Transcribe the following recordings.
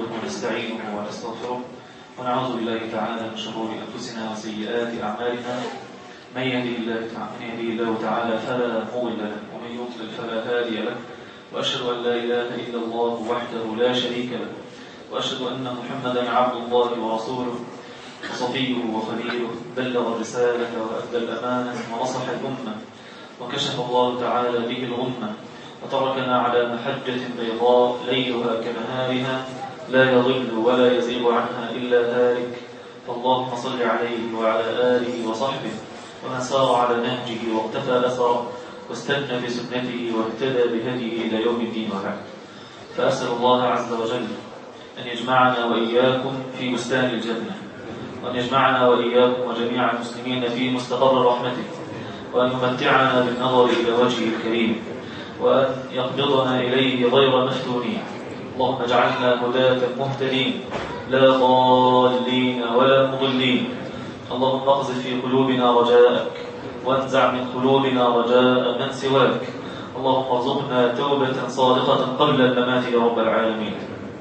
نحمده ونستعينه ونستغفره ونعوذ بالله تعالى من شرور أنفسنا وسيئات أعمالنا من يهدي الله تعالى, من يهدي الله تعالى فلا مضل له ومن يضلل فلا هادي له وأشهد أن لا إله إلا الله وحده لا شريك له وأشهد أن محمدا عبد الله ورسوله وصفيه وخليله بلغ الرسالة وأدى الأمانة ونصح الأمة وكشف الله تعالى به الغمة وتركنا على محجة بيضاء ليلها كنهارها لا يضل ولا يزيغ عنها إلا هالك فاللهم صل عليه وعلى آله وصحبه ومن سار على نهجه واقتفى أثره واستنى بسنته واهتدى بهديه إلى يوم الدين وبعد فأسأل الله عز وجل أن يجمعنا وإياكم في بستان الجنة وأن يجمعنا وإياكم وجميع المسلمين في مستقر رحمته وأن يمتعنا بالنظر إلى وجهه الكريم وأن يقبضنا إليه غير مفتونين اللهم اجعلنا هداة مهتدين لا ضالين ولا مضلين اللهم اقذف في قلوبنا رجاءك وانزع من قلوبنا رجاء من سواك اللهم ارزقنا توبة صادقة قبل الممات يا رب العالمين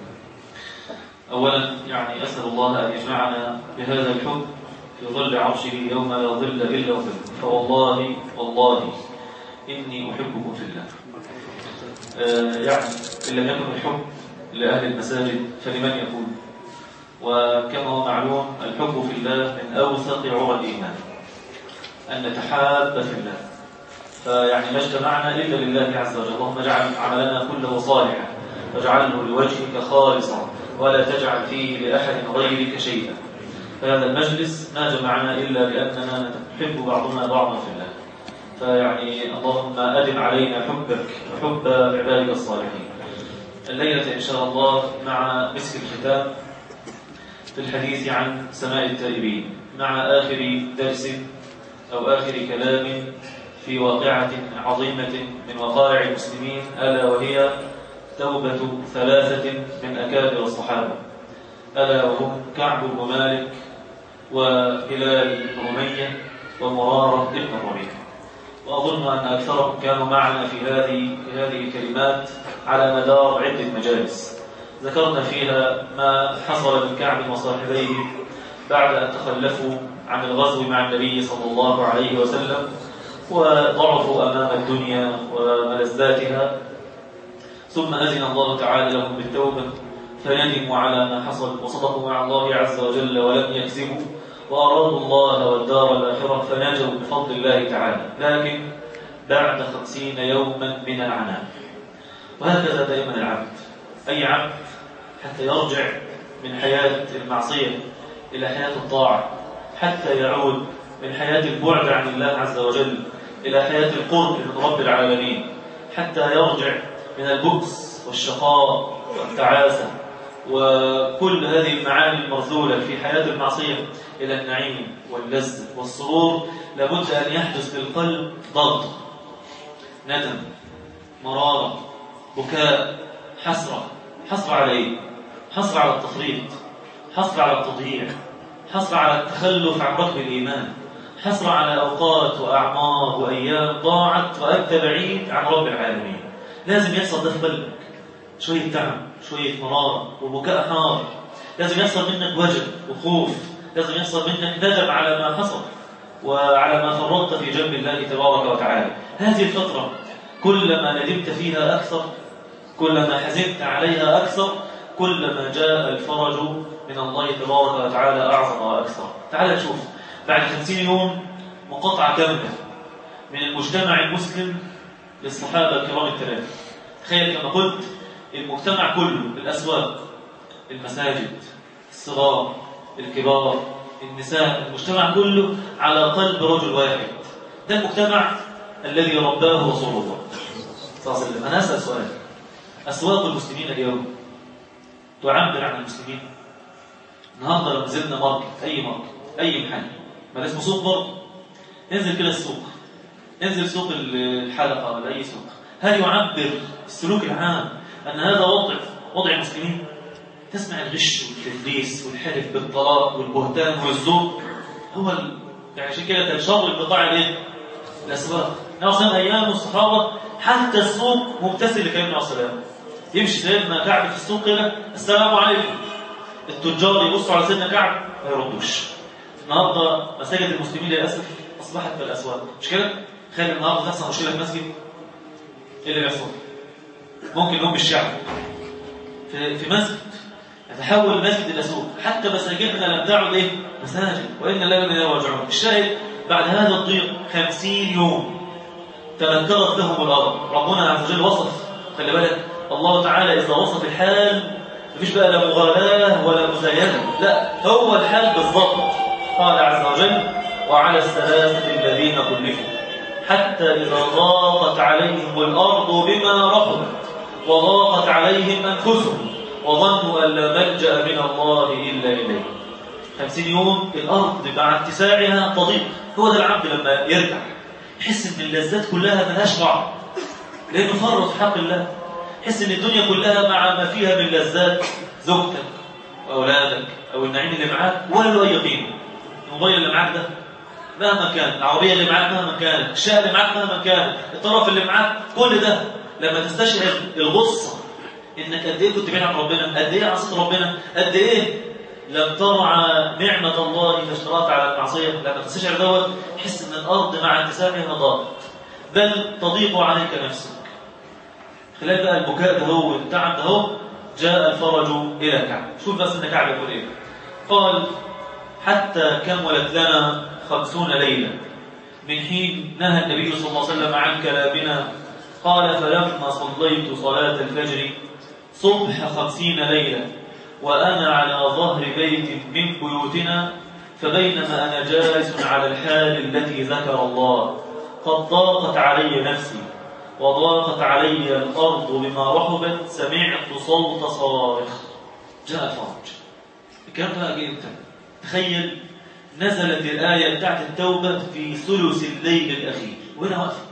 أولا يعني أسأل الله أن يجمعنا بهذا الحب في ظل عرشه يوم لا ظل إلا ظل فوالله والله إني أحبكم في الله آه يعني إن لم يكن الحب لأهل المساجد فلمن يكون وكما هو معلوم الحب في الله من أوثق عرى الإيمان أن نتحاب في الله فيعني ما اجتمعنا إلا لله عز وجل اللهم اجعل عملنا كله صالحا واجعله لوجهك خالصا ولا تجعل فيه لأحد غيرك شيئا فهذا المجلس ما جمعنا إلا لأننا نحب بعضنا بعضا في الله فيعني اللهم أدم علينا حبك وحب عبادك الصالحين الليلة إن شاء الله مع مسك الختام في الحديث عن سماء التائبين مع آخر درس أو آخر كلام في واقعة عظيمة من وقائع المسلمين ألا وهي توبة ثلاثة من أكابر الصحابة ألا وهم كعب بن مالك وهلال بن أمية ومرارة بن ربيع وأظن أن أكثرهم كانوا معنا في هذه في هذه الكلمات على مدار عدة مجالس ذكرنا فيها ما حصل من كعب وصاحبيه بعد أن تخلفوا عن الغزو مع النبي صلى الله عليه وسلم وضعفوا أمام الدنيا وملذاتها ثم أذن الله تعالى لهم بالتوبة فندموا على ما حصل وصدقوا مع الله عز وجل ولم يكذبوا وأرادوا الله والدار الآخرة فنجوا بفضل الله تعالى لكن بعد خمسين يوما من العناء وهكذا دائما العبد أي عبد حتى يرجع من حياة المعصية إلى حياة الطاعة حتى يعود من حياة البعد عن الله عز وجل إلى حياة القرب من رب العالمين حتى يرجع من البؤس والشقاء والتعاسة وكل هذه المعاني المرذولة في حياة المعصية إلى النعيم واللذة والسرور لابد أن يحدث في القلب ضغط ندم مرارة بكاء حسرة حسرة على إيه؟ حسرة على التفريط حسرة على التضييع حسرة على التخلف عن ركب الإيمان حسرة على أوقات وأعمار وأيام ضاعت وأنت بعيد عن رب العالمين لازم يحصل ده في قلبك شوية تعب شوية مرارة وبكاء حار لازم يحصل منك وجل وخوف لازم يحصل منك ندم على ما حصل وعلى ما فرطت في جنب الله تبارك وتعالى هذه الفترة كلما ندمت فيها أكثر كلما حزنت عليها أكثر كلما جاء الفرج من الله تبارك وتعالى أعظم وأكثر تعال نشوف بعد خمسين يوم مقاطعة كاملة من المجتمع المسلم للصحابة الكرام الثلاثة تخيل كما قلت المجتمع كله الأسواق المساجد الصغار الكبار النساء المجتمع كله على قلب رجل واحد ده المجتمع الذي رباه رسول الله صلى الله عليه وسلم أنا أسأل سؤال أسواق المسلمين اليوم تعبر عن المسلمين النهارده لو نزلنا ماركت أي ماركت أي محل ما اسمه سوق برضه انزل كده السوق انزل سوق الحلقة ولا أي سوق هل يعبر السلوك العام أن هذا وضع وضع المسلمين تسمع الغش والتدليس والحلف بالطلاق والبهتان والزور هو ال... يعني عشان كده كان شر القطاع الايه؟ الاسواق نوصل ايام الصحابه حتى السوق ممتثل لكلام عليه السلام يمشي سيدنا كعب في السوق كده السلام عليكم التجار يبصوا على سيدنا كعب ما يردوش النهارده مساجد المسلمين للاسف اصبحت كالاسواق مش كده؟ تخيل النهارده تحصل مشكله في مسجد ايه اللي بيحصل؟ ممكن يقوم بالشعب في في مسجد يتحول المسجد الى سوق حتى مساجدنا لم تعد ايه؟ مساجد وان الله الذين راجعون الشاهد بعد هذا الضيق 50 يوم تنكرت لهم الارض ربنا عز وجل وصف خلي بالك الله تعالى اذا وصف الحال مفيش بقى لا مغالاه ولا مزايده لا هو الحال بالضبط قال عز وجل وعلى الثلاثه الذين كلفوا حتى اذا ضاقت عليهم الارض بما رحبت وضاقت عليهم انفسهم وظنوا ان لا ملجا من الله الا اليه خمسين يوم الارض مع اتساعها تضيق هو ده العبد لما يرجع يحس ان اللذات كلها ملهاش طعم لانه فرط في حق الله يحس ان الدنيا كلها مع ما فيها من لذات زوجتك واولادك او النعيم اللي معاك ولا له اي قيمه الموبايل اللي معاك ده مهما كان العربيه اللي معاك مهما كانت الشقه اللي معاك مهما كان الطرف اللي معاك كل ده لما تستشعر الغصه انك قد ايه كنت بعيد عن ربنا قد ايه عصيت ربنا قد ايه لم ترعى نعمة الله فاشترات على المعصية لما تستشعر دوت تحس ان الارض مع انتسابها ضاقت بل تضيق عليك نفسك خلال بقى البكاء ده هو والتعب ده هو جاء الفرج الى كعب شوف بس ان كعب يقول ايه قال حتى كملت لنا خمسون ليلة من حين نهى النبي صلى الله عليه وسلم عن كلامنا قال فلما صليت صلاة الفجر صبح خمسين ليلة وأنا على ظهر بيت من بيوتنا فبينما أنا جالس على الحال التي ذكر الله قد ضاقت علي نفسي وضاقت علي الأرض بما رحبت سمعت صوت صارخ جاء الفرج الكلام ده جه امتى؟ تخيل نزلت الآية بتاعت التوبة في ثلث الليل الأخير وهنا واقفة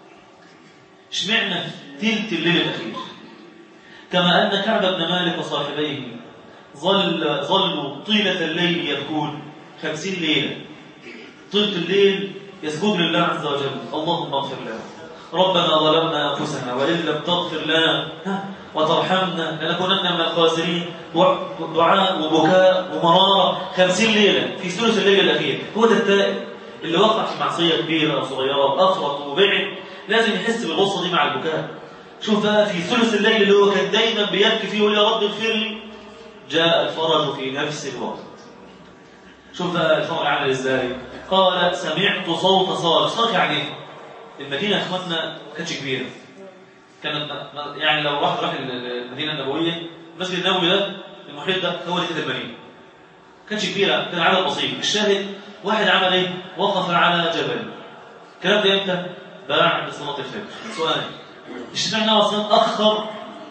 اشمعنى ثلث الليل الأخير كما أن كعب بن مالك وصاحبيه ظل ظلوا طيلة الليل يبكون خمسين ليلة طيلة الليل يسجد لله عز وجل اللهم اغفر لنا ربنا ظلمنا أنفسنا وإن لم تغفر لنا وترحمنا لنكونن من الخاسرين دعاء وبكاء ومرارة خمسين ليلة في ثلث الليل الأخير هو ده التائب اللي وقع في معصية كبيرة أو صغيرة وأفرط وبعد لازم يحس بالغصة دي مع البكاء شوف بقى في ثلث الليل اللي هو كان دايما بيبكي فيه ويقول يا رب اغفر لي جاء الفرج في نفس الوقت شوف بقى الفرج عمل ازاي قال سمعت صوت صارخ صارخ يعني ايه المدينه يا اخواتنا ما كانتش كبيره كانت يعني لو واحد راح المدينه النبويه المسجد النبوي ده المحيط ده هو اللي كده المدينه ما كانتش كبيره كان عدد بسيط الشاهد واحد عمل ايه وقف على جبل الكلام ده امتى بعد صلاه الفجر سؤال اشمعنى اصلا اخر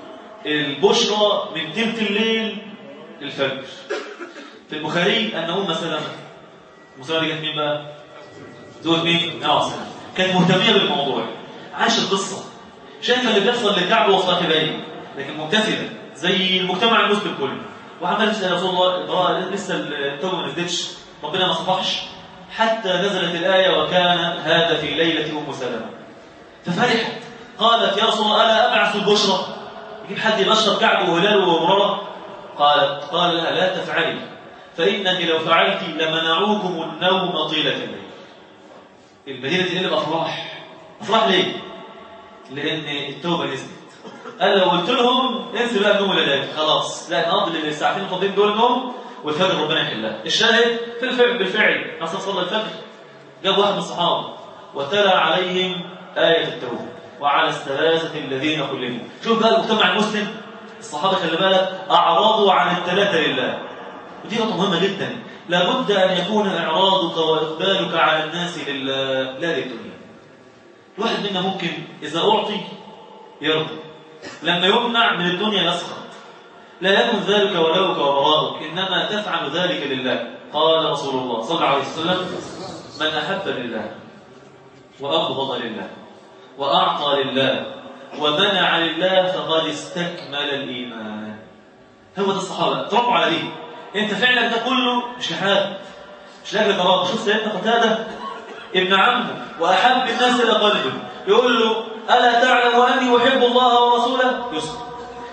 البشرى من تلت الليل للفجر في البخاري ان ام سلمه ام سلمه دي كانت مين بقى زوج مين اه سلمه كانت مهتميه بالموضوع عايشه القصه شايفه اللي بيحصل لكعب وصاحبيه لكن مبتسمه زي المجتمع المسلم كله وعمال تسال رسول الله البراءه لسه التوبه ما نزلتش ربنا ما صفحش حتى نزلت الايه وكان هذا في ليله ام سلمه ففرحت قالت يا رسول الله الا ابعث البشرى يجيب حد يبشر كعب وهلال ومراره قالت قال لها لا تفعلي فانك لو فعلت لمنعوكم النوم طيله الليل المدينه تقلب افراح افراح ليه لان التوبه نزلت قال لو قلت لهم انسوا بقى النوم الليلي خلاص لا نقضي الساعتين الفاضلين دول نوم والفجر ربنا يحلها الشاهد في الفعل بالفعل اصلا صلى الفجر جاب واحد من الصحابه وتلا عليهم ايه التوبه وعلى الثلاثه الذين كلهم شوف بقى المجتمع المسلم الصحابه خلي بالك اعرضوا عن الثلاثه لله ودي نقطه مهمه جدا لابد ان يكون اعراضك واقبالك على الناس لله لا للدنيا الواحد منا ممكن اذا اعطي يرضى لما يمنع من الدنيا يسخط لا يكن ذلك ولوك وبراءك انما تفعل ذلك لله قال رسول الله صلى الله عليه وسلم من احب لله وابغض لله واعطى لله ومنع لله فقد استكمل الايمان هو ده الصحابه تربوا على دي انت فعلا ده كله مش لحاجه مش لاجل ترابط شوف سيدنا قتاده ابن عمه واحب الناس الى قلبه يقول له الا تعلم اني احب الله ورسوله يسكت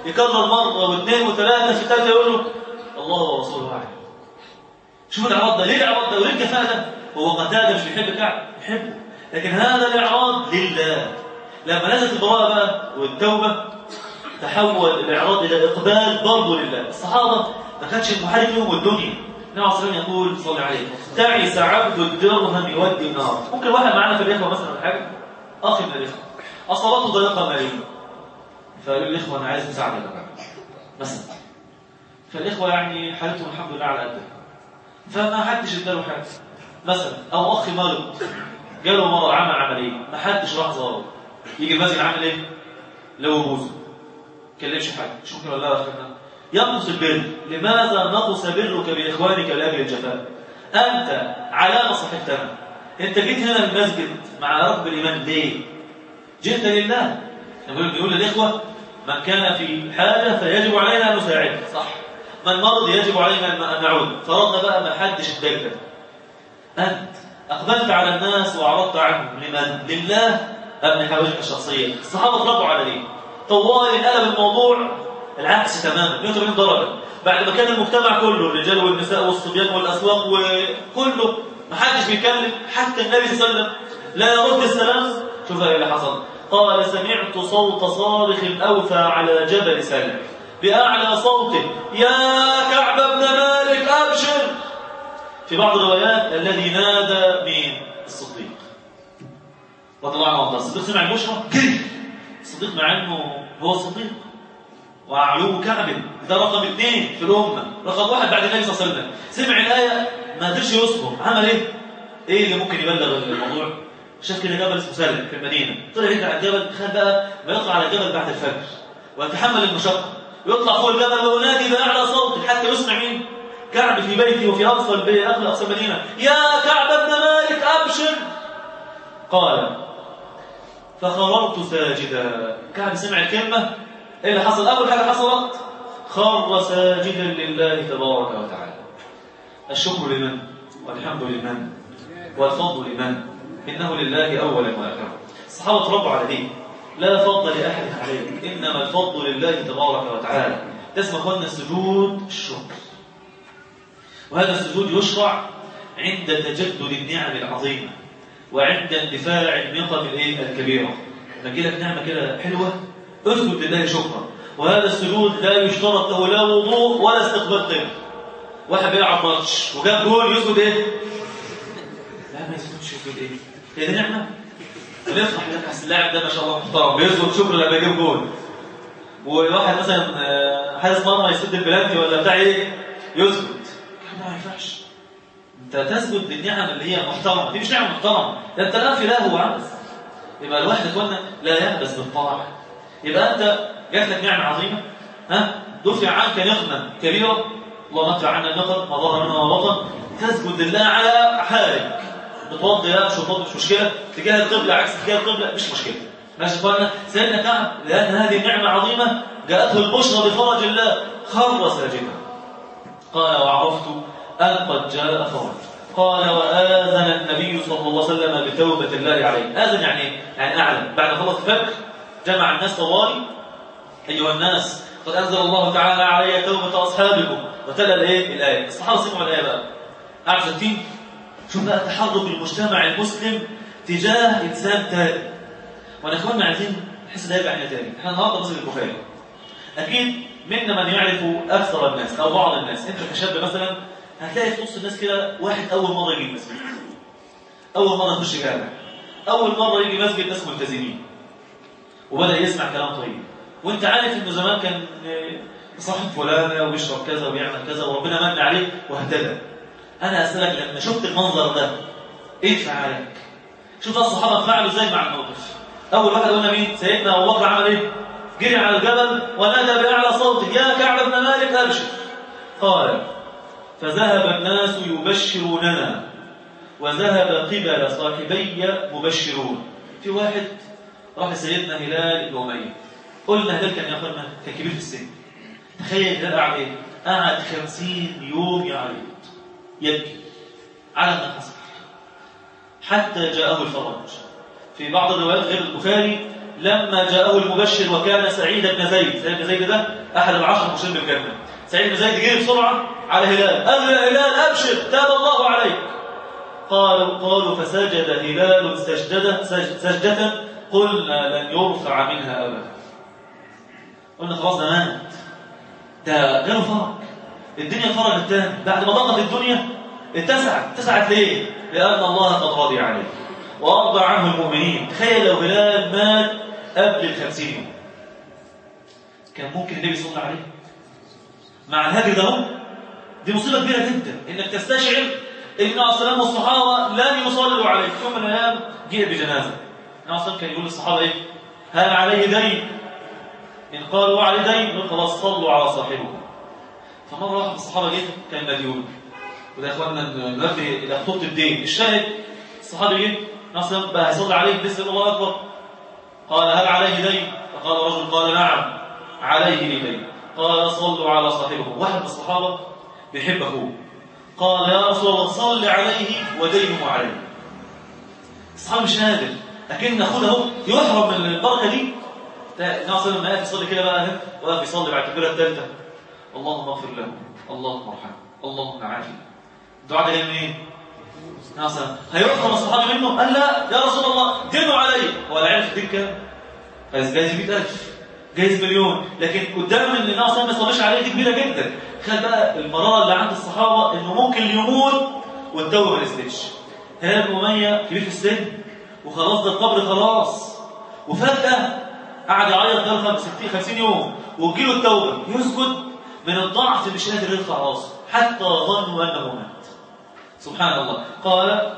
يكرر مرة واثنين وثلاثة في الثالثة يقول له الله ورسوله أعلم شوف الإعراض ده ليه الإعراض ده وليه الكفاءة ده هو قتادة مش بيحب كعب يحبه لكن هذا الإعراض لله لما نزلت البراءة بقى والتوبة تحول الإعراض إلى إقبال برضه لله الصحابة ما كانش المحارب لهم الدنيا النبي عليه الصلاة يقول صلى الله عليه تعس عبد الدرهم يودي النار ممكن واحد معانا في الإخوة مثلا ولا حاجة أخي من الإخوة أصابته ضيقة مالية فقالوا الإخوة أنا عايز مساعدة مثلا فالإخوة يعني حالتهم الحمد لله على قدها فما حدش اداله حاجة مثلا أو أخي مرض جاله مرض عمل عملية ما حدش راح زاره يجي المسجد عامل إيه؟ لو بوزه كلمش حاجة مش ممكن ولا لا ينقص البر لماذا نقص برك بإخوانك لأجل الجفاء أنت علامة صحيحتنا أنت جيت هنا المسجد مع رب الإيمان ليه جئت لله يقول بيقول للإخوة من كان في حاجة فيجب علينا أن نساعده صح من مرض يجب علينا أن نعود فرضنا بقى ما حدش اداك أنت أقبلت على الناس وأعرضت عنهم لمن؟ لله أم لحوائجك الشخصية الصحابة اتربوا على دي طوال قلب الموضوع العكس تماما 180 درجة بعد ما كان المجتمع كله الرجال والنساء والصبيان والأسواق وكله ما حدش بيتكلم حتى النبي صلى الله عليه وسلم لا يرد السلام شوف ايه اللي حصل قال سمعت صوت صارخ أوفى على جبل سالم بأعلى صوته يا كعب بن مالك أبشر في بعض الروايات الذي نادى مين الصديق رضي الله عنه الصديق سمع البشرى جري الصديق مع انه هو الصديق وعلو كعب ده رقم اثنين في الأمة رقم واحد بعد النبي صلى الله عليه وسلم سمع الآية ما قدرش يصبر عمل ايه؟ ايه اللي ممكن يبلغ الموضوع؟ شاف كده جبل اسمه سالم في المدينة طلع يجري على الجبل خد بقى ما يطلع على الجبل بعد الفجر ويتحمل المشقة ويطلع فوق الجبل وينادي بأعلى صوت حتى يسمع مين؟ كعب في بيته وفي أقصى البيت أقصى أقصى المدينة يا كعب بن مالك أبشر قال فخررت ساجدا كعب سمع الكلمة ايه اللي حصل اول حاجه حصلت خر ساجدا لله تبارك وتعالى الشكر لمن والحمد لمن والفضل لمن انه لله اولا واخرا الصحابه تربوا على دين لا فضل لاحد عليه انما الفضل لله تبارك وتعالى تسمى اخواننا السجود الشكر وهذا السجود يشرع عند تجدد النعم العظيمه وعند اندفاع النقم الكبيره لما لك نعمه كده حلوه اسجد لله شكرا وهذا السجود لا يشترط له لا وضوء ولا استقبال قبل واحد بيلعب ماتش وجاب جول يسجد ايه؟ لا ما يسجدش يسجد ايه؟ هي دي نعمه؟ بنفرح لك اصل اللاعب ده ما شاء الله محترم بيسجد شكر لما يجيب جول وواحد مثلا حارس مرمى يسد البلانتي ولا بتاع ايه؟ يسجد ما ينفعش انت تسجد للنعم اللي هي محترمه دي مش نعمه محترمه ده انت لا في له وعبث يبقى الواحد اخوانا لا يعبث بالطاعه يبقى أنت جات لك نعمة عظيمة ها دفع عنك نقمة كبيرة اللهم ادفع عنا النقم ما ظهر منها وما بطن تسجد لله على حالك بتوضي لا مش بتوضي مش مشكلة تجاه القبلة عكس تجاه القبلة مش مشكلة ماشي اخوانا سيدنا كعب لأن هذه نعمة عظيمة جاءته البشرى بفرج الله خر ساجدا قال وعرفت أن قد جاء فرج قال وآذن النبي صلى الله عليه وسلم بتوبة الله عليه آذن يعني يعني أعلم بعد خلص الفجر جمع الناس طوالي أيها الناس قد أنزل الله تعالى علي توبة أصحابكم وتلا الإيه؟ الآية الصحابة سمعوا الآية بقى أعرف الدين شوف بقى تحرك المجتمع المسلم تجاه إنسان تائب وأنا إخواننا عايزين نحس ده يرجع تاني إحنا النهارده مسجد البخاري أكيد منا من يعرف أكثر الناس أو بعض الناس أنت كشاب مثلا هتلاقي في نص الناس كده واحد أول مرة يجي المسجد أول مرة يخش جامع أول مرة يجي مسجد ناس ملتزمين وبدأ يسمع كلام طيب وانت عارف انه زمان كان صاحب فلانة وبيشرب كذا وبيعمل كذا وربنا من عليه واهتدى انا اسألك لما شفت المنظر ده ايه فعلك شوف الصحابة فعلوا ازاي مع الموقف اول واحد قلنا مين سيدنا ابو بكر عمل ايه جري على الجبل ونادى باعلى صوته يا كعب بن مالك ابشر قال فذهب الناس يبشروننا وذهب قبل صاحبي مبشرون في واحد راح سيدنا هلال بن أمية قلنا هلال كان يا أخوانا كان كبير في السن تخيل هلال قعد إيه؟ قعد خمسين يوم يعيط يبكي على ما حصل حتى جاءه الفرج في بعض الروايات غير البخاري لما جاءه المبشر وكان سعيد بن زيد سعيد بن زيد ده أحد العشر المبشرين بالجنة سعيد بن زيد جه بسرعة على هلال قال له يا هلال أبشر تاب الله عليك قالوا قالوا فسجد هلال سجدة سجدة قلنا لن يرفع منها أبدا قلنا خلاص ده مات ده جاله فرج الدنيا فرجت تاني بعد ما ضغط الدنيا اتسعت اتسعت ليه؟ لأن الله قد راضي عليه وأرضى عنه المؤمنين تخيل لو هلال مات قبل الخمسين يوم كان ممكن النبي صلى الله عليه مع الهجر ده دي مصيبة كبيرة جدا انك تستشعر ان السلام والصحابة لن يصلوا عليه يوم من الايام جاء بجنازة النبي صلى كان يقول للصحابة ايه هل عليه دين ان قالوا عليه دين يقول خلاص صلوا على صاحبه فمرة واحد من الصحابة جه كان مديون وده يا اخوانا نرفي الى خطوط الدين الشاهد الصحابي جه نصر بقى هيصلي عليه بسم الله اكبر قال هل عليه دين فقال رجل قال نعم عليه دين قال صلوا على صاحبكم واحد من الصحابه بيحب اخوه قال يا رسول الله صل عليه ودينه عليه الصحابه مش قادر لكن اخوه اهو يحرم من البركه دي ناصر لما يقف يصلي كده بقى واقف يصلي بعد التكبيره الثالثه اللهم اغفر له اللهم ارحمه اللهم عافيه الدعاء ده جاي منين؟ ناصر هيحرم الصحابي منه قال لا يا رسول الله دينه علي هو لا عرف الدين كام؟ جايز 100000 جايز مليون لكن قدام ان ناصر ما يصليش عليه دي كبيره جدا خد بقى المراره اللي عند الصحابه انه ممكن يموت والتوبه ما نزلتش هلال بن اميه كبير في السن وخلاص ده القبر خلاص وفجاه قعد يعيط ده 60 50 يوم وتجيله التوبه يسجد من الضعف مش قادر يرفع راسه حتى ظنوا انه مات سبحان الله قال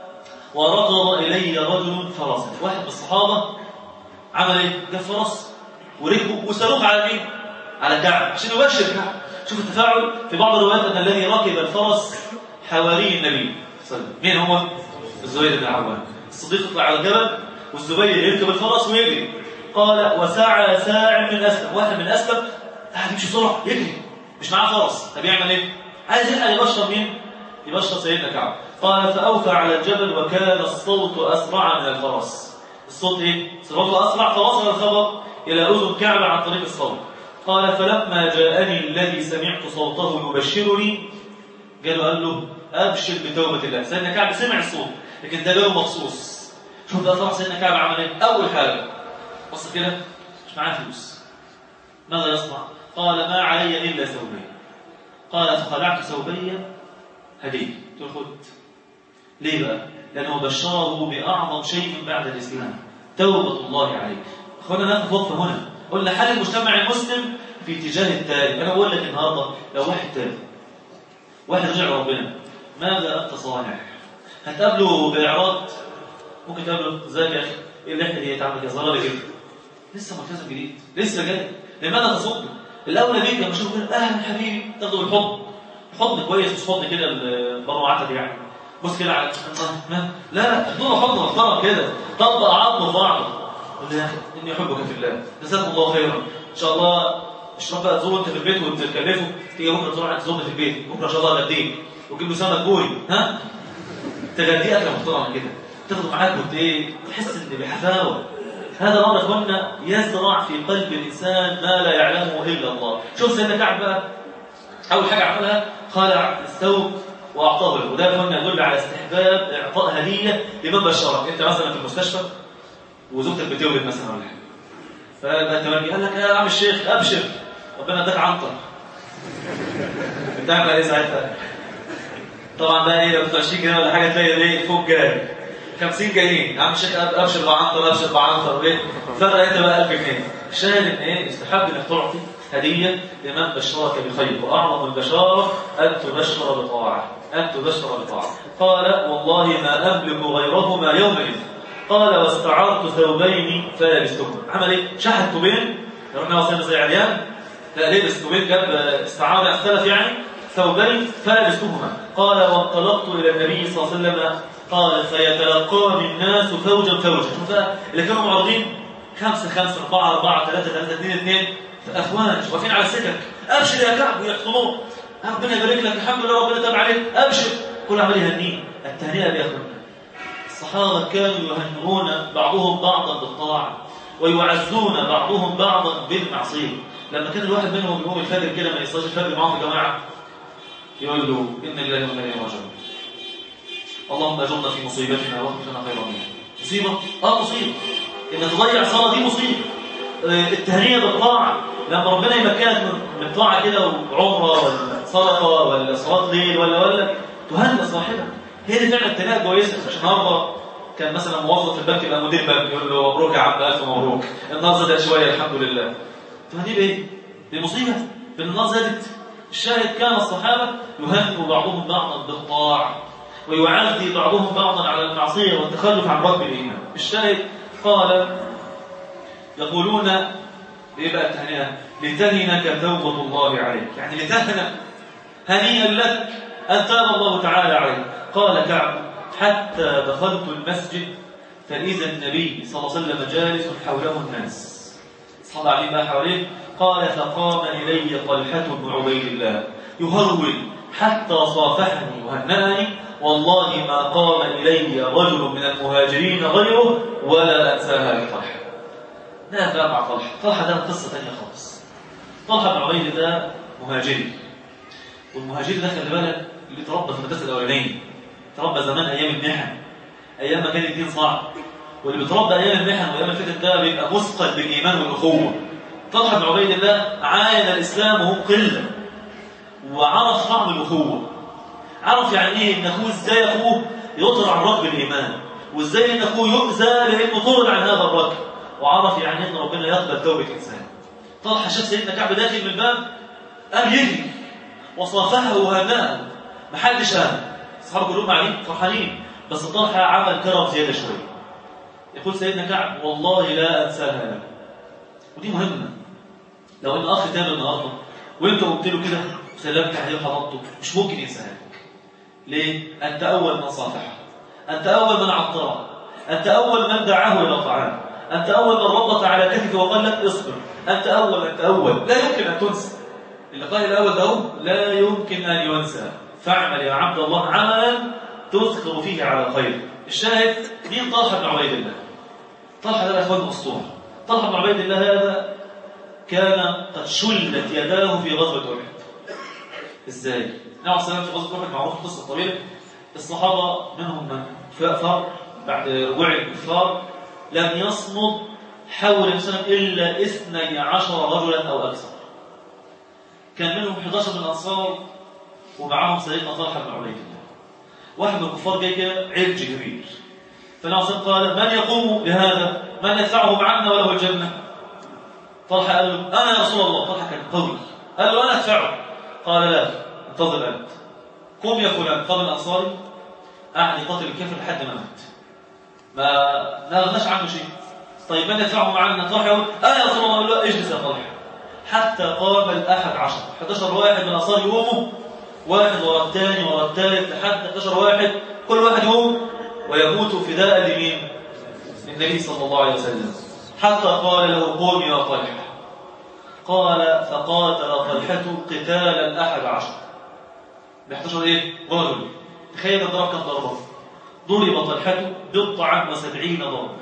وركض الي رجل فرسا واحد من الصحابه عمل ايه جاب فرس وركبه وصاروخ على مين على كعب عشان يبشر كعب شوف التفاعل في بعض الروايات ان الذي ركب الفرس حوالي النبي صلى الله عليه وسلم مين هو الزبير بن عوام الصديق يطلع على الجبل والزبير يركب الفرس ويجري قال وسعى ساع من اسلم واحد من اسلم قاعد يمشي بسرعه يجري مش معاه فرس طب يعمل ايه عايز يلحق يبشر مين يبشر سيدنا كعب قال فأوفى على الجبل وكان الصوت أسرع من الفرس الصوت إيه؟ صوته أسرع فوصل الخبر إلى أذن كعب عن طريق الصوت قال فلما جاءني الذي سمعت صوته يبشرني قالوا قال له أبشر بتوبة الله سيدنا كعب سمع الصوت لكن ده جاله مخصوص شوف ده فرح سيدنا كعب عمل إيه؟ أول حاجة بص كده مش معاه فلوس ماذا يصنع؟ قال ما علي إلا ثوبين قال فخلعت ثوبي هديه قلت له خد ليه بقى؟ لأنه بشره بأعظم شيء بعد الإسلام توبة الله عليه أخوانا ناخد وقفة هنا قلنا حال المجتمع المسلم في اتجاه التالي أنا أقول لك النهاردة لو واحد تاب واحد رجع لربنا ماذا أنت صانع؟ هتقابله بإعراض ممكن تقابله ازيك يا أخي إيه اللحية دي اتعمل يا ظلالة كده لسه ملتزم جديد لسه جاي لماذا تصد؟ الأولى بيك لما أشوف أهلا حبيبي تاخده بالحضن حضن كويس مش حضن كده البر عتب يعني بص كده على لا ادوله حضن محترم كده طبق عظمه في بعضه قول يا اخي اني احبك في الله جزاكم الله خيرا ان شاء الله اشرب بقى تزوره انت في البيت وتكلفه تيجي بكره تزور عند زوجتي في البيت بكره ان شاء الله غديك وتجيب له سمك بوري ها تغديه اكله محترمه كده تاخده معاك وت ايه تحس ان بحفاوه هذا الامر يا اخوانا يزرع في قلب الانسان ما لا يعلمه الا الله شوف سيدنا كعب بقى اول حاجه عملها خلع الثوب واعطاه له وده كنا يدل على استحباب اعطاء هديه لمن بشرك انت مثلا في المستشفى وزوجتك بتولد مثلا ولا حاجه فبقى تمام قال لك يا عم الشيخ ابشر ربنا اداك عنطر بتعمل ايه ساعتها طبعا بقى ايه لو 20 جنيه ولا حاجه تلاقي ايه فوق جاي 50 جايين يا عم الشيخ ابشر بعنطر ابشر بعنطر وايه فرق انت بقى 1000 جنيه الشاهد ان ايه يستحب انك تعطي هدية لمن بشرك بخير وأعظم البشارة أن تبشر بطاعة أن تبشر بطاعة قال والله ما أملك غيرهما يومئذ قال واستعرت ثوبين فلبستهما عمل ايه؟ شحت ثوبين رحنا وصلنا زي عريان لا لبس ثوبين جاب استعارة اختلف يعني ثوبين فلبستهما قال وانطلقت إلى النبي صلى الله عليه وسلم قال فيتلقاني الناس فوجا فوجا شوف اللي كانوا معرضين خمسة خمسة أربعة أربعة ثلاثة ثلاثة اثنين اثنين أخوان واقفين على السكك أبشر يا كعب ويحطموه ربنا يبارك لك الحمد لله ربنا تاب عليك أبشر كل عمل يهنيه التهنئة يا أخوان الصحابة كانوا يهنئون بعضهم بعضا بالطاعة ويعزون بعضهم بعضا بالمعصية لما كان الواحد منهم يقوم الفجر كده ما يصليش الفجر معاهم يا جماعة يقول له إن الله وإنا إليه راجعون اللهم أجرنا في مصيبتنا واخرج لنا خيرا منها مصيبة؟ آه مصيبة إن تضيع صلاة دي مصيبة التهنئة بالطاعة لما ربنا يمكنك من الطاعة كده وعمرة ولا صدقة ولا صلاة ليل ولا ولا تهنئ صاحبك هي دي فعلا التهنئة كويسة مش النهارده كان مثلا موظف في البنك يبقى مدير بنك يقول له مبروك يا عم ألف مبروك النار زادت شوية الحمد لله تهنئ بإيه؟ بمصيبة بأن النار زادت الشاهد كان الصحابة يهنئ بعضهم بعضا بالطاعة ويعزي بعضهم بعضا على المعصية والتخلف عن رب الإيمان الشاهد قال يقولون ايه بقى التهنئة لتهنك توبة الله عليك يعني لتهنى هنيئا لك أن تاب الله تعالى عليك قال كعب حتى دخلت المسجد فإذا النبي صلى الله عليه وسلم جالس حوله الناس صلى عليه ما حواليه قال فقام إلي طلحة بن عبيد الله يهرول حتى صافحني وهنأني والله ما قام إلي رجل من المهاجرين غيره ولا أنساها لطلحة لا بقى مع طلحة طلحة ده قصة ثانية خالص طلحة بن عبيد ده مهاجري والمهاجري ده خلي بالك اللي تربى في المدرسة الأولانية تربى زمان أيام المحن أيام ما كان الدين صعب واللي بيتربى أيام المحن وأيام الفتن ده بيبقى مثقل بالإيمان والأخوة طلحة بن عبيد الله عاين الإسلام وهم قلة وعرف طعم الأخوة عرف يعني إيه إن أخوه إزاي أخوه يطر عن ركب الإيمان وإزاي إن أخوه يؤذى لأنه طرد عن هذا الركب وعرف يعني إن ربنا يقبل توبة إنسان طلحة شاف سيدنا كعب داخل من الباب قام يجري وصافحه وهناه محدش قام أصحابه كلهم قاعدين فرحانين بس طلحة عمل كرم زيادة شوية يقول سيدنا كعب والله لا أنساها له ودي مهمة لو إن أخ تاب النهارده وأنت قلت له كده سلمت عليه وحضرته مش ممكن ينساها لك ليه؟ أنت أول من صافحه أنت أول من عطره أنت أول من دعاه إلى طعام أنت أول من ربط على كتفه وقال لك اصبر أنت أول أنت أول لا يمكن أن تنسى اللقاء الأول ده لا يمكن أن ينسى فاعمل يا عبد الله عملا تذكر فيه على خير الشاهد مين طلحة بن عبيد الله طلحة ده أخوان أسطورة طلحة بن عبيد الله هذا كان قد شلت يداه في غزوة أحد إزاي؟ نعم السلام في غزوة أحد معروف قصة طويلة الصحابة منهم من فار بعد رجوع الكفار لم يصمد حول الإسلام إلا اثني عشر رجلا أو أكثر كان منهم 11 من الأنصار ومعهم سيدنا طلحة بن عبيد الله واحد من الكفار جاي كده عرج كبير فالناصر قال من يقوم بهذا من يدفعه معنا وله الجنة طلحة قال له أنا يا رسول الله طلحة كان قوي قال له أنا أدفعه قال لا انتظر أنت قم يا فلان قام الأنصاري قعد يقاتل الكافر لحد ما مات ما نغناش عنه شيء طيب من يدفعه معنا طلحة يقول أنا يا رسول الله قال له اجلس يا طلحة حتى قام الأحد عشر 11 واحد من الأنصار يقوموا واحد ورا الثاني ورا الثالث لحد 11 واحد كل واحد يقوم ويموت فداء لمين؟ للنبي صلى الله عليه وسلم حتى قال له قوم يا طلحة قال فقاتل طلحة قتال الأحد عشر ب 11 ايه؟ رجل تخيل الضرب كم ضربة ضرب طلحة بضعا وسبعين ضربة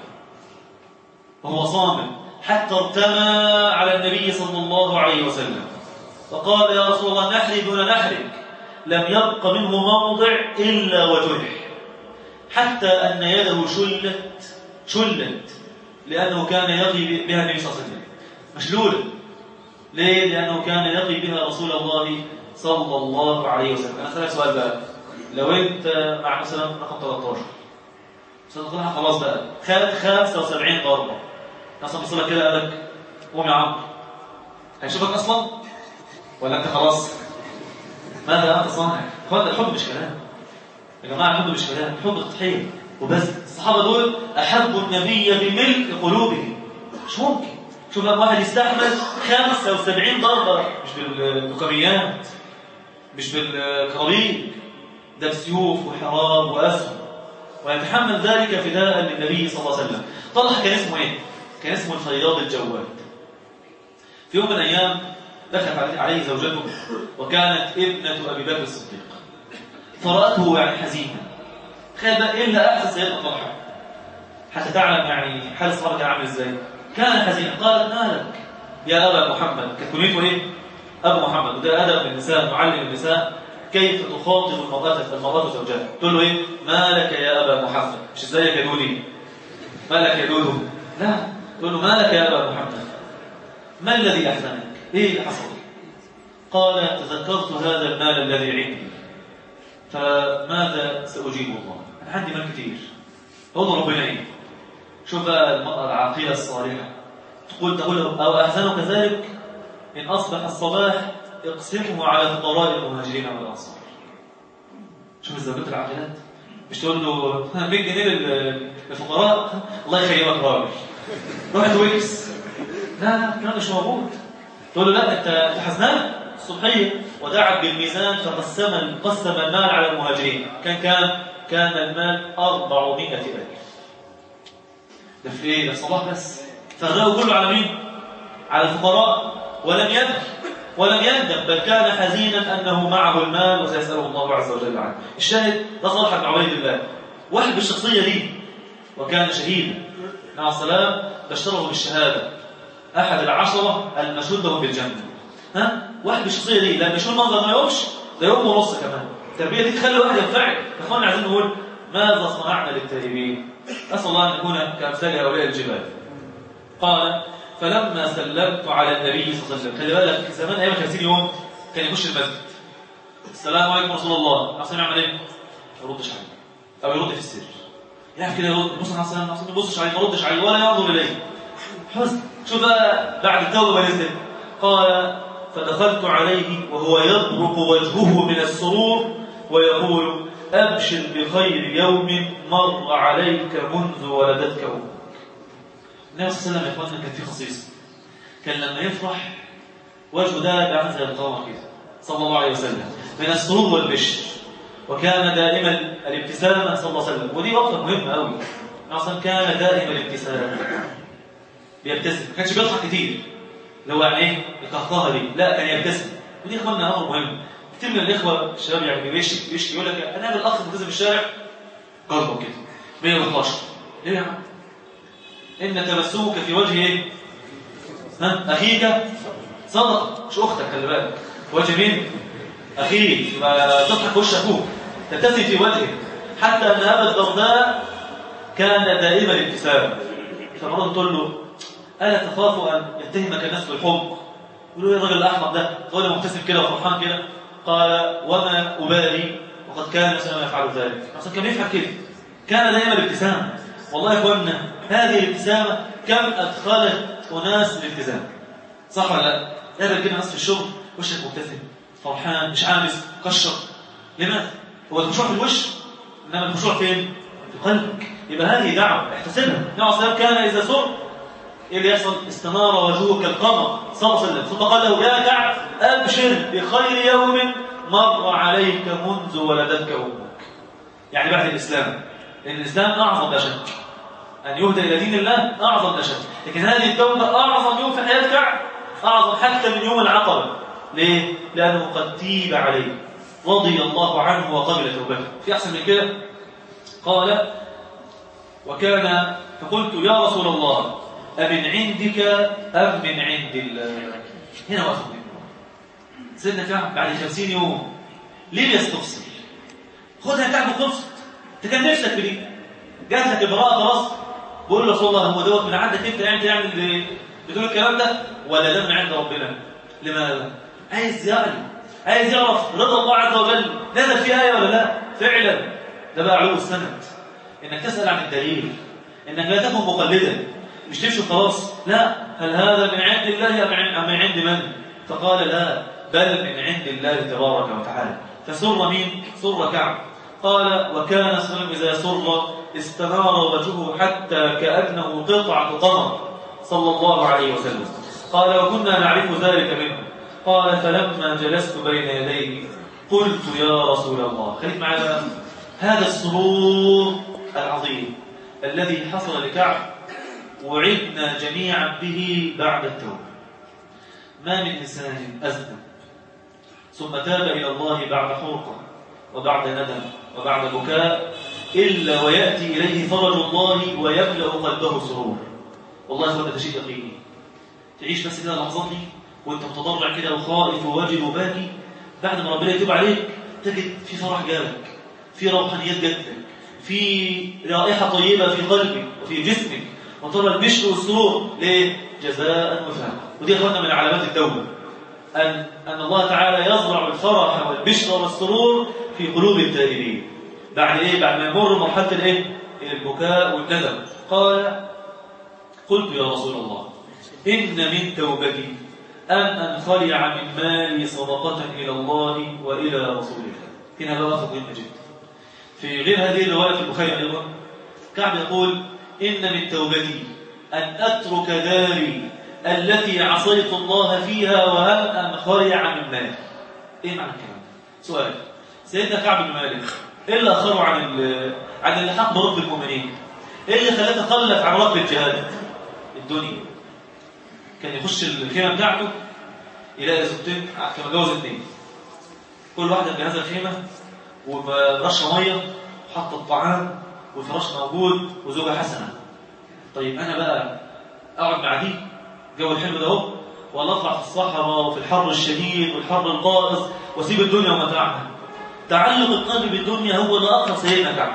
وهو صامت حتى ارتمى على النبي صلى الله عليه وسلم فقال يا رسول الله نحري دون نحرك لم يبق منه موضع إلا وجرح حتى أن يده شلت شلت لأنه كان يقي بها النبي صلى الله عليه وسلم مشلولة ليه؟ لأنه كان يقي بها رسول الله صلى الله عليه وسلم أنا أسألك سؤال بقى لو أنت مع مثلا رقم 13 مثلا خلاص بقى خد 75 ضربة مثلا بيصلك كده قال لك قوم يا عمرو هيشوفك أصلا ولا أنت خلاص ماذا أنت صانع اخوان الحب مش كلام يا جماعة الحب مش كلام الحب تضحية وبس الصحابة دول أحبوا النبي بملء قلوبهم مش ممكن شوف لما واحد يستحمل 75 ضربة مش باللقميات مش بالكرابيك ده بسيوف وحراب وأسهم ويتحمل ذلك فداء للنبي صلى الله عليه وسلم طلح كان اسمه ايه؟ كان اسمه الفياض الجواد في يوم من الأيام دخلت عليه زوجته وكانت ابنة أبي بكر الصديق فرأته يعني حزينا تخيل بقى إيه اللي أحسن سيدنا طلحة حتى تعلم يعني حال الصحابة كان عامل إزاي كان حزينا قالت ما لك يا أبا محمد كنيته إيه أبو محمد وده أدب النساء معلم النساء كيف تخاطب المرأة المرأة زوجها تقول له إيه ما لك يا أبا محمد مش ازيك يا دودي ما لك يا دودو لا تقول له ما لك يا أبا محمد ما الذي أحزنك إيه اللي حصل قال تذكرت هذا المال الذي عندي فماذا سأجيب الله أنا عندي مال كثير هو ربنا إيه شوف بقى المرأة العاقلة الصالحة تقول تقول أو أحزنك ذلك إن أصبح الصباح اقسمه على فقراء المهاجرين والأنصار شوف الزوجات العاقلات مش تقول له 100 جنيه للفقراء الله يخيبك راجل روح تويكس لا كان مش موجود تقول له لا انت حزنان الصبحيه ودعت بالميزان فقسم قسم المال على المهاجرين كان كان كان المال 400 ألف ده في ايه ده الصباح بس فغاوا كله على مين على الفقراء ولم يبكي ولم يندم بل كان حزينا أنه معه المال وسيسأله الله عز وجل عنه الشاهد ده صالح بن عبيد الله واحد بالشخصية دي وكان شهيدا مع السلام بشره بالشهادة أحد العشرة المشهود لهم بالجنة ها واحد بالشخصية دي لما يشوف المنظر ما يقومش ده يوم ونص كمان التربية دي تخلي واحد ينفعل يا اخوانا عايزين نقول ماذا صنعنا للتائبين أسأل الله أن نكون كأمثال هؤلاء الجبال قال فلما سلمت على النبي صلى الله عليه وسلم خلي بالك زمان ايام 50 يوم كان يخش المسجد السلام عليكم رسول الله عشان يعمل ايه؟ ما يردش عليه او يرد في السر يعني كده يرد بص على السلام ما يبصش عليه ما يردش عليه ولا ينظر اليه حزن شو بقى بعد التوبه نزل قال فدخلت عليه وهو يبرق وجهه من السرور ويقول ابشر بخير يوم مر عليك منذ ولدتك امك النبي صلى الله عليه وسلم يا اخوانا كان في خصيصه كان لما يفرح وجهه ده بيعمل زي القمر كده صلى الله عليه وسلم من السرور والبشر وكان دائما الابتسامه صلى الله عليه وسلم ودي نقطه مهمه قوي اصلا كان دائما الابتسامه بيبتسم ما كانش بيضحك كتير اللي هو يعني ايه القهقهه دي لا كان يبتسم ودي يا اخوانا امر مهم كتير من الاخوه الشباب يعني بيشتي بيشتي يقول لك انا اقابل اخ ملتزم في الشارع قلبه كده 112 ليه يا عم إن تبسمك في وجه إيه؟ ها؟ أخيك صدق مش أختك خلي بالك وجه مين؟ أخيك يبقى تضحك وش أخوك تبتسم في وجهه حتى أن أبا الدرداء كان دائما الابتسام فمرة تقول له ألا تخاف أن يتهمك الناس بالحب يقولوا يا الراجل الأحمر ده تقول له مبتسم كده وفرحان كده قال وما أبالي وقد كان سنة يفعل ذلك أصلا كان يفعل كده كان دائما الابتسام والله يا اخوانا هذه الابتسامة كم أدخلت أناس الالتزام صح ولا لا؟ قابل كده ناس في الشغل وشك مبتسم فرحان مش عابس مكشر لماذا؟ هو الخشوع في الوش إنما الخشوع فين؟ في قلبك يبقى هذه دعوة احتسبها النبي صلى كان إذا سر إيه اللي يحصل؟ استنار وجهه كالقمر صلى الله عليه وسلم ثم قال له يا كعب أبشر بخير يوم مر عليك منذ ولدتك أمك يعني بعد الإسلام لأن الإسلام أعظم لا شك أن يهدى إلى دين الله أعظم لا شك لكن هذه التوبة أعظم يوم في حياة كعب أعظم حتى من يوم العقبة ليه؟ لأنه قد تيب عليه رضي الله عنه وقبل توبته في أحسن من كده قال وكان فقلت يا رسول الله أمن عندك أم من عند الله هنا وقت سيدنا كعب بعد خمسين يوم ليه يستفصل خدها كعب خلصت انت كان نفسك في دي جات لك امراه خلاص بقول له رسول الله هو دوت من عندك انت يعني تعمل بدون الكلام ده ولا ده من عند ربنا لماذا عايز يعرف عايز يعرف رضا الله عز وجل نزل في ايه ولا لا فعلا ده بقى علو السند انك تسال عن الدليل انك لا تكن مقلدا مش تمشي خلاص لا هل هذا من عند الله ام من عند من فقال لا بل من عند الله تبارك وتعالى فسر مين سر كعب قال وكان صلى إذا سر استنار وجهه حتى كأنه قطعة قمر صلى الله عليه وسلم قال وكنا نعرف ذلك منه قال فلما جلست بين يديه قلت يا رسول الله خليك معنا هذا السرور العظيم الذي حصل لكعب وعدنا جميعا به بعد التوبة ما من إنسان أذنب ثم تاب إلى الله بعد حرقة وبعد ندم وبعد بكاء إلا ويأتي إليه فرج الله ويملأ قلبه سرور والله يا اخوانا ده شيء يقيني تعيش بس كده اللحظات دي وانت متضرع كده وخائف وواجد وباكي بعد ما ربنا يتوب عليك تجد في فرح جالك في روحانيات جاتك في رائحه طيبه في قلبك وفي جسمك وترى البشر والسرور ليه؟ جزاء وفاقا ودي اخوانا من علامات التوبه أن, أن الله تعالى يزرع الفرح والبشر والسرور في قلوب التائبين بعد إيه؟ بعد ما يمر مرحلة الإيه؟ البكاء والندم قال قلت يا رسول الله إن من توبتي أن أنخلع من مالي صدقة إلى الله وإلى رسوله هنا بقى مهم جدا في غير هذه الرواية في البخاري أيضا كعب يقول إن من توبتي أن أترك داري التي عصيت الله فيها وهل أنخلع من مالي إيه معنى الكلام سؤال سيدنا كعب بن مالك إيه اللي أخره عن عن اللحاق برب المؤمنين إيه اللي خلاه تخلف عن رب الجهاد الدنيا كان يخش الخيمة بتاعته يلاقي زوجتين كان متجوز اثنين كل واحدة في هذا الخيمة ورشة مية وحط الطعام والفراش موجود وزوجة حسنة طيب أنا بقى أقعد مع دي جو الحلم ده اهو ولا أطلع في الصحراء وفي الحر الشديد والحر القائص واسيب الدنيا ومتاعها تعلق القلب بالدنيا هو اللي أقرأ سيدنا كعب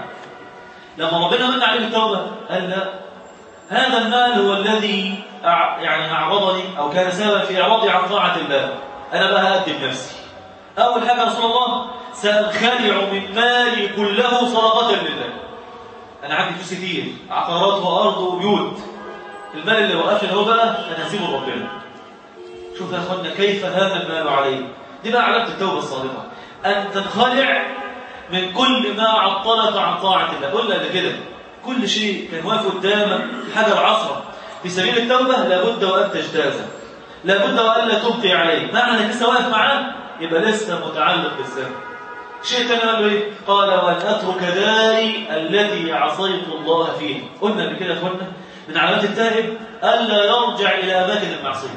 لما ربنا من عليه التوبة قال لا هذا المال هو الذي يعني أعرضني أو كان سببا في إعراضي عن طاعة الله أنا بقى هأقدم نفسي أول حاجة رسول الله سأنخلع من مالي كله صدقة لله أنا عندي فلوس كتير عقارات وأرض وبيوت المال اللي وقفني هو بقى أنا هسيبه لربنا شوف يا أخوانا كيف هذا المال عليه دي بقى علامة التوبة الصادقة أن تنخلع من كل ما عطلك عن طاعة الله قلنا قبل كده كل شيء كان واقف قدامك حجر عصرة في سبيل التوبة لابد وأن تجتازه لابد وأن لا تبقي عليه معنى أنك لسه واقف معاه يبقى لسه متعلق بالذنب شيء ثاني قال له ايه؟ قال وان اترك داري التي عصيت الله فيه قلنا قبل كده يا اخوانا من علامات التائب الا يرجع الى اماكن المعصيه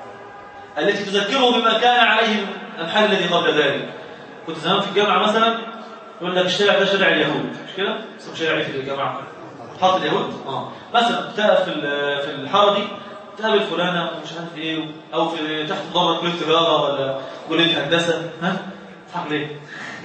التي تذكره بما كان عليه الحال الذي قبل ذلك كنت زمان في الجامعه مثلا يقول لك الشارع ده شارع اليهود مش كده؟ اسمه شارع في الجامعه حاط اليهود اه مثلا تقف في في الحاره دي تقابل فلانه ومش عارف ايه او في تحت ضرب كليه تجاره ولا كليه هندسه ها تضحك ليه؟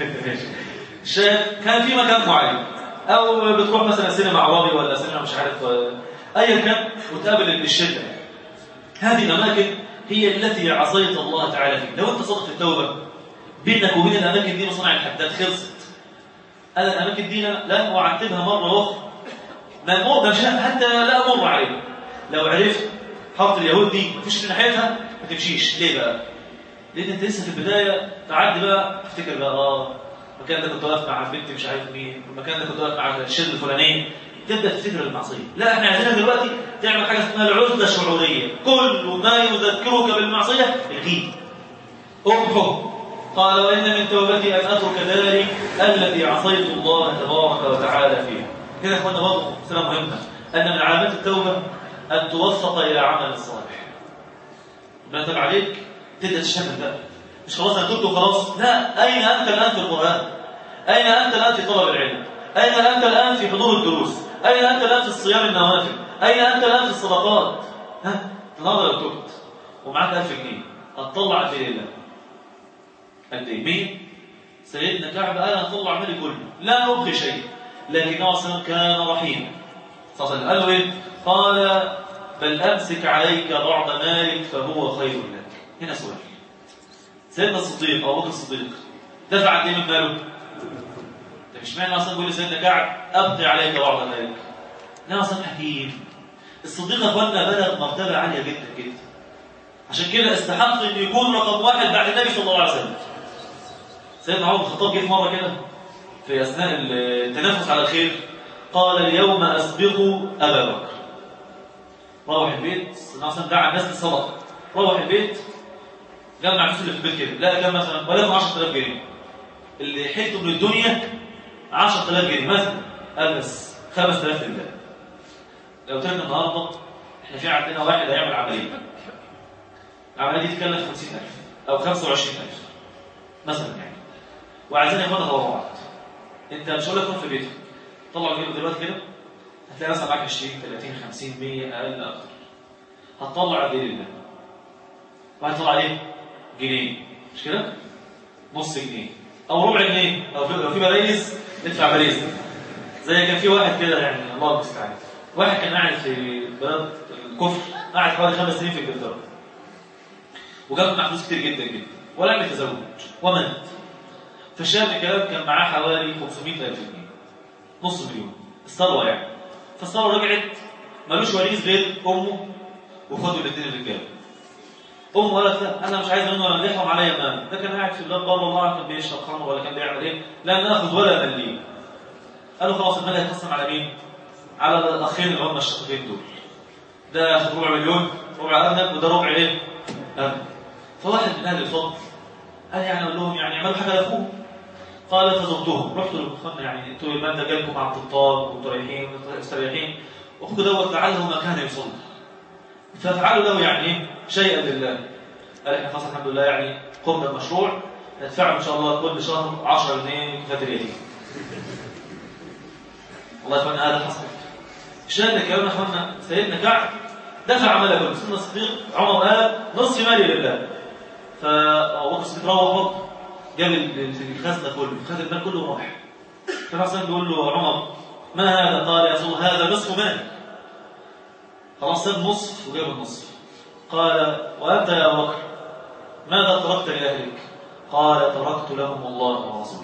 كان في مكان معين او بتروح مثلا سينما عربي ولا سينما مش عارف ايا كان وتقابل الشده هذه الاماكن هي التي عصيت الله تعالى فيها لو انت صدقت التوبه بينك وبين الاماكن دي مصنع الحداد خلصت انا الاماكن دي لن اعتبها مره اخرى ما مر حتى لا امر عليه لو عرفت حط اليهود دي مفيش من ناحيتها ما تمشيش ليه بقى لان انت لسه في البدايه تعدي بقى تفتكر بقى اه المكان ده كنت واقف مع بنت مش عارف مين والمكان ده كنت واقف مع الشله الفلانيه تبدا تفتكر المعصيه لا احنا عايزينها دلوقتي تعمل حاجه اسمها العزله الشعوريه كل ما يذكرك بالمعصيه الغيه امحو قال وان من توبتي ان اترك داري التي عصيت الله تبارك وتعالى فيها هنا يا اخوانا برضه مساله مهمه ان من علامات التوبه ان توفق الى عمل صالح ما تبع عليك تبدا تشتغل بقى مش خلاص انا تبت وخلاص لا اين انت الان في القران اين انت الان في طلب العلم اين انت الان في حضور الدروس اين انت الان في الصيام النوافل اين انت الان في الصدقات ها النهارده لو تبت ومعاك 1000 جنيه هتطلع قد ايه لله قد ايه مين سيدنا كعب قال هطلع مالي كله لا نبقي شيء لكن اصلا كان رحيما صلى الله عليه وسلم قال له ايه قال بل امسك عليك بعض مالك فهو خير لك هنا سؤال سيدنا الصديق ابو بكر الصديق دفع قد ايه من ماله؟ ده مش معنى اصلا بيقول لسيدنا كعب ابقي عليك بعض مالك لا اصلا حكيم الصديق اخوانا بلغ مرتبه عاليه جدا جدا عشان كده استحق انه يكون رقم واحد بعد النبي صلى الله عليه وسلم سيدنا عمر بن الخطاب جه في مره كده في اثناء التنافس على الخير قال اليوم اسبقوا ابا بكر روح البيت صلى الله عليه وسلم دعا الناس للصلاه روح البيت جمع الفلوس اللي في البيت كده لا كام مثلا ولكن 10000 جنيه اللي حيلته من الدنيا 10000 جنيه مثلا قال بس 5000 لله لو كان النهارده احنا في عندنا واحد هيعمل عمليه العمليه دي تكلف 50000 او 25000 مثلا يعني وعايزين ياخدها تبرعات انت مش هقول لك في بيتك طلع جيبك دلوقتي كده هتلاقي مثلا معاك 20 30 50 100 اقل اكتر هتطلع قد ايه لله وهتطلع ايه جنيه مش كده نص جنيه او ربع جنيه او في- لو في ملايز ندفع ملايز زي كان في واحد كده يعني الله المستعان واحد كان قاعد في بلد الكفر قاعد حوالي خمس سنين في انجلترا وجاب معاه فلوس كتير جدا جدا ولم يتزوج ومات فالشاب الكلام كان معاه حوالي 500 ألف جنيه نص مليون الثروة يعني فالثروة رجعت ملوش وريث غير أمه وخدوا الاثنين الرجاله أمه قالت لا أنا مش عايز منه ولا مليحهم عليا مال ده كان قاعد في البلاد بره الله أعلم كان بيشرب خمر ولا كان بيعمل إيه لا ناخد ولا مليم قالوا خلاص المال هيتقسم على مين؟ على الأخين اللي هم الشقيقين دول ده ياخد ربع مليون ربع أرنب وده ربع إيه؟ أرنب فواحد من أهل الفضل قال يعني أقول لهم يعني اعملوا حاجة لأخوه قال فزرتهم رحت لهم يعني انتوا المال ده جالكم مع الطبطاب وانتوا رايحين مستريحين اخوكم دوت لعله ما كان يصلي فافعلوا له يعني ايه شيئا لله قال احنا خلاص الحمد لله يعني قمنا بمشروع ندفعه ان شاء الله كل شهر 10 جنيه كفايه اليتيم والله يا اخوانا هذا حصل شاهد كلام يا اخوانا سيدنا كعب دفع ماله كله سيدنا الصديق عمر قال نصف مالي لله فابو بكر الصديق روح برضه جاب الخزنه كله خد المال كله وراح فالنبي صلى بيقول له عمر ما هذا قال يا رسول الله هذا نصف مالي خلاص ساب نصف وجاب النصف قال وانت يا ابو بكر ماذا تركت لاهلك قال تركت لهم الله ورسوله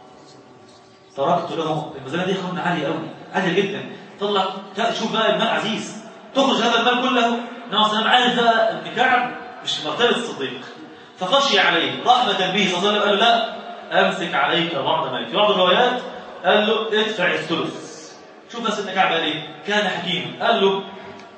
تركت لهم الميزانيه دي خدنا عاليه قوي عاليه جدا طلع شوف بقى المال عزيز تخرج هذا المال كله النبي صلى الله عليه وسلم عارف بقى ان كعب مش مرتبه الصديق فخشي عليه رحمه به صلى الله عليه وسلم قال له لا امسك عليك بعض مالك في بعض الروايات قال له ادفع الثلث شوف بس ان كعب قال ايه كان حكيما قال له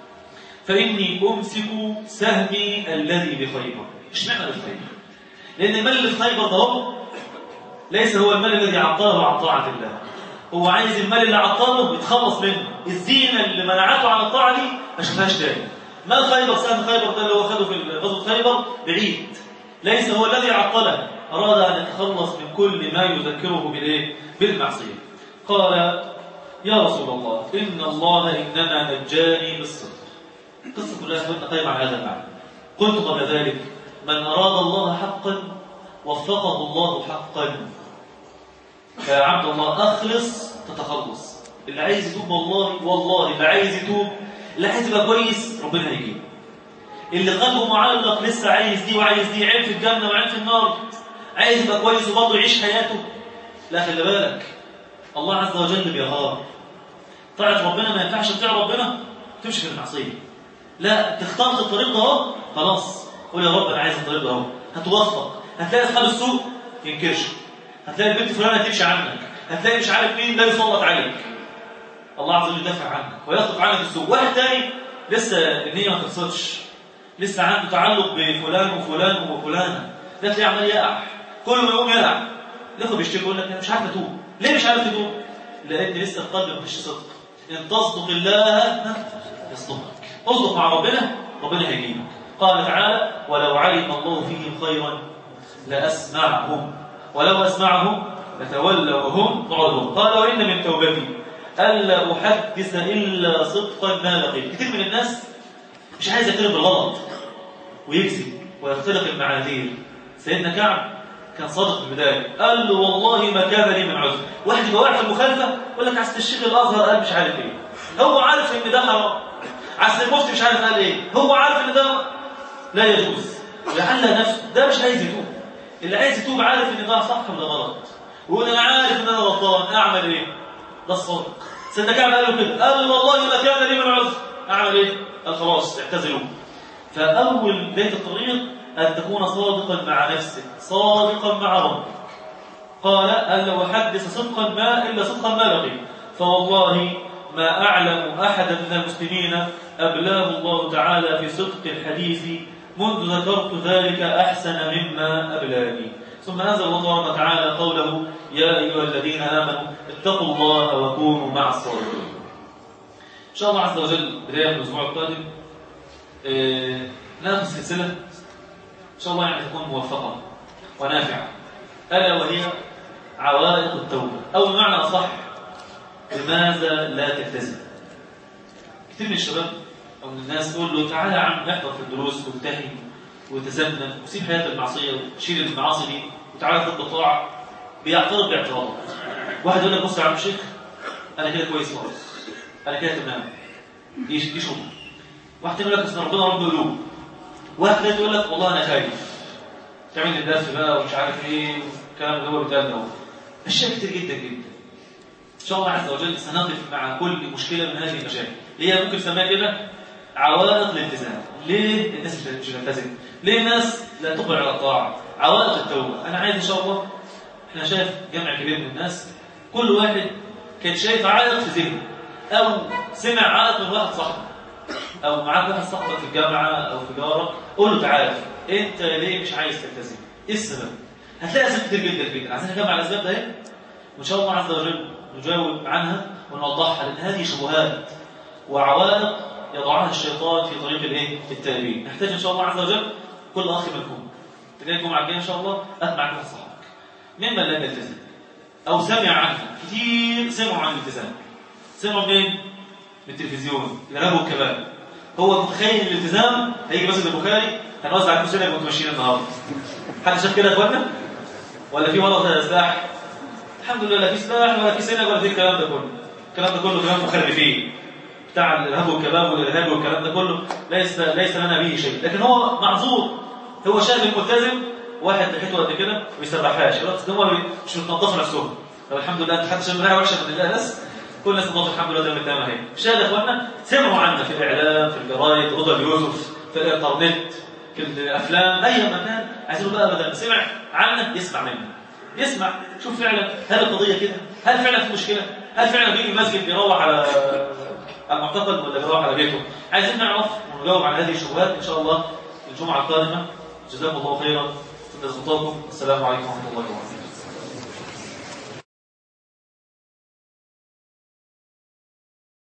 فاني امسك سهمي الذي بخيبر اشمعنى بخيبر لان المال اللي في خيبر ده هو ليس هو المال الذي عطاه عن طاعه الله هو عايز المال اللي عطاه يتخلص منه الزينه اللي منعته عن الطاعه دي ما شافهاش تاني مال خيبر سهم خيبر ده اللي هو خده في غزوه خيبر بعيد ليس هو الذي عطله اراد ان يتخلص من كل ما يذكره بالايه بالمعصيه قال يا رسول الله ان الله انما نجاني بالصدق قصه كلها كنت قايمه على هذا المعنى قلت قبل ذلك من اراد الله حقا وفقه الله حقا يا عبد الله اخلص تتخلص اللي عايز يتوب والله والله اللي عايز يتوب اللي عايز يبقى كويس ربنا هيجيبه اللي قلبه معلق لسه عايز دي وعايز دي عين في الجنه وعين في النار عايز يبقى كويس وبرضه يعيش حياته لا خلي بالك الله عز وجل بيغار طاعة ربنا ما ينفعش تطيع ربنا تمشي في المعصيه لا انت اخترت الطريق ده اهو خلاص قول يا رب انا عايز الطريق ده اهو هتوفق هتلاقي اصحاب السوق ينكرشوا هتلاقي البنت فلانه تمشي عنك هتلاقي مش عارف مين لا يسلط عليك الله عز وجل يدافع عنك ويخطف عنك السوق واحد تاني لسه النيه ما خلصتش لسه عنده تعلق بفلان وفلان وفلانه ده تلاقيه عمال يقع كل ما يقوم يقع ياخد بيشتكي يقول لك انا مش عارف اتوب ليه مش عارف تتوب؟ لان لسه القلب ما فيش صدق ان تصدق الله يصدقك اصدق مع ربنا ربنا هيجيبك قال تعالى ولو علم الله فيهم خيرا لاسمعهم ولو اسمعهم لتولوا وهم معرضون قال وان من توبتي الا احدث الا صدقا ما لقيت كثير من الناس مش عايز يقترب بالغلط ويكذب ويختلق المعاذير سيدنا كعب كان صادق في البدايه قال له والله ما كان لي من عذر واحد يبقى واقع في المخالفه يقول لك عسل الشيخ الازهر قال مش عارف ايه هو عارف ان ده حرام عسل المفتي مش عارف قال ايه هو عارف ان ده لا يجوز لعل نفسه ده مش عايز يتوب اللي عايز يتوب عارف ان ده صح ولا غلط ويقول انا عارف ان انا غلطان اعمل ايه ده الصادق سيدنا كعب قال له كده قال له والله ما كان لي من عذر اعمل ايه قال خلاص اعتزلوا فاول بدايه الطريق ان تكون صادقا مع نفسك صادقا مع ربك قال ان لو حدث صدقا ما الا صدقا ما لقي فوالله ما اعلم احدا من المسلمين ابلاه الله تعالى في صدق الحديث منذ ذكرت ذلك احسن مما ابلاني ثم انزل الله تبارك وتعالى قوله يا ايها الذين امنوا اتقوا الله وكونوا مع الصادقين ان شاء الله عز وجل بدايه من الاسبوع القادم آه، ناخذ سلسله ان شاء الله يعني تكون موفقه ونافعه الا وهي عوائق التوبه او بمعنى اصح لماذا لا تلتزم كثير من الشباب او من الناس تقول له تعالى يا عم احضر في الدروس وابتهي وتزنن وسيب حياه المعصيه وشيل المعاصي دي وتعالى خد بطاعه بيعترض باعتراض واحد يقول لك بص يا عم الشيخ انا كده كويس خالص انا كده تمام دي دي شغل واحد يقول لك اصل ربنا رب قلوب واحد تاني يقول لك والله انا خايف تعمل لي درس بقى ومش عارف ايه الكلام اللي هو بيتقال ده اشياء كتير جدا جدا ان شاء الله عز وجل سنقف مع كل مشكله من هذه المشاكل اللي هي ممكن نسميها كده عوائق الالتزام ليه الناس مش بتلتزم ليه الناس لا تقبل على الطاعه عوائق التوبه انا عايز ان شاء الله احنا شايف جمع كبير من الناس كل واحد كان شايف عائق في ذهنه او سمع عائق من واحد صاحبه او معاك واحد صاحبك في الجامعه او في جارك قول له تعالى انت ليه مش عايز تلتزم ايه السبب هتلاقي اسباب كتير جدا جدا عايزين نجمع الاسباب ده ايه وان شاء الله عز وجل نجاوب عنها ونوضحها لان هذه شبهات وعوائق يضعها الشيطان في طريق الايه التأبين نحتاج ان شاء الله عز وجل كل اخ منكم تجي الجمعه الجايه ان شاء الله اسمع كلام صاحبك ممن لم يلتزم او سمع عنه كتير سمعوا عن الالتزام سمعوا منين؟ من التلفزيون الارهاب والكباب هو متخيل ان الالتزام هيجي مسجد البخاري هنوزع عليكم سنه وانتم ماشيين النهارده حد شاف كده يا اخوانا؟ ولا في مرض سلاح؟ الحمد لله لا في سلاح ولا في سنه ولا في الكلام ده كله الكلام ده كله كلام مخرفين بتاع الارهاب والكباب والارهاب والكلام ده كله ليس ليس لنا به شيء لكن هو معذور هو شايف الملتزم واحد لحيته قد كده ما بيسرحهاش هم مش متنظفوا نفسهم طب الحمد لله انت حد شايف ريحه وحشه من الله بس كل الناس تنظف الحمد لله ده قدامها اهي مش يا اخوانا سمعوا عنا في الاعلام في الجرايد رضا اليوسف في الانترنت في الافلام اي مكان عايزينه بقى بدل ما سمع عنا يسمع منه يسمع شوف فعلا هل القضيه كده هل فعلا في مشكله هل فعلا بيجي المسجد بيروح على المعتقد ولا بيروح على بيته عايزين نعرف ونجاوب على هذه الشبهات ان شاء الله الجمعه القادمه جزاكم الله خيرا في خطاكم السلام عليكم ورحمه الله وبركاته